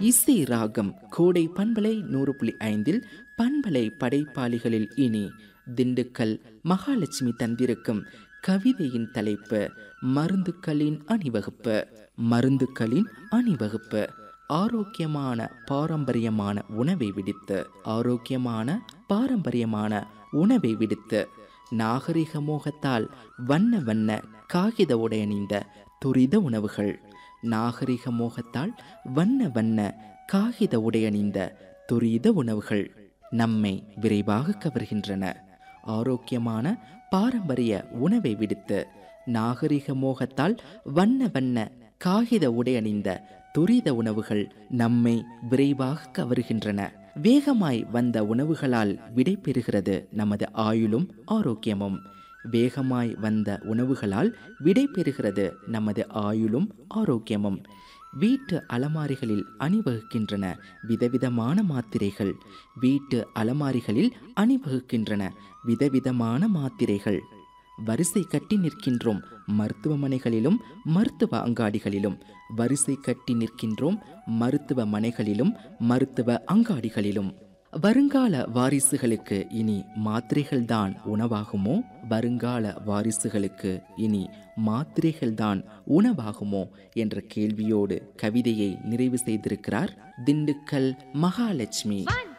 இசை ராகம் கோடை பண்பலை நூறு புள்ளி ஐந்தில் பண்பலை படைப்பாளிகளில் இனி திண்டுக்கல் மகாலட்சுமி தந்திருக்கும் கவிதையின் தலைப்பு மருந்துக்களின் அணிவகுப்பு மருந்துக்களின் அணிவகுப்பு ஆரோக்கியமான பாரம்பரியமான உணவை விடுத்து ஆரோக்கியமான பாரம்பரியமான உணவை விடுத்து நாகரிக மோகத்தால் வண்ண வண்ண காகித உடையணிந்த துரித உணவுகள் நாகரிக மோகத்தால் வண்ண வண்ண காகித உடையணிந்த துரித உணவுகள் நம்மை விரைவாக கவர்கின்றன ஆரோக்கியமான பாரம்பரிய உணவை விடுத்து நாகரிக மோகத்தால் வண்ண வண்ண காகித உடையணிந்த துரித உணவுகள் நம்மை விரைவாக கவருகின்றன வேகமாய் வந்த உணவுகளால் விடைபெறுகிறது நமது ஆயுளும் ஆரோக்கியமும் வேகமாய் வந்த உணவுகளால் விடைபெறுகிறது நமது ஆயுளும் ஆரோக்கியமும் வீட்டு அலமாரிகளில் அணிவகுக்கின்றன விதவிதமான மாத்திரைகள் வீட்டு அலமாரிகளில் அணிவகுக்கின்றன விதவிதமான மாத்திரைகள் வரிசை கட்டி நிற்கின்றோம் மருத்துவமனைகளிலும் மருத்துவ அங்காடிகளிலும் வரிசை கட்டி நிற்கின்றோம் மருத்துவமனைகளிலும் மருத்துவ அங்காடிகளிலும் வருங்கால வாரிசுகளுக்கு இனி மாத்திரைகள்தான் உணவாகுமோ வருங்கால வாரிசுகளுக்கு இனி மாத்திரைகள்தான் உணவாகுமோ என்ற கேள்வியோடு கவிதையை நிறைவு செய்திருக்கிறார் திண்டுக்கல் மகாலட்சுமி One,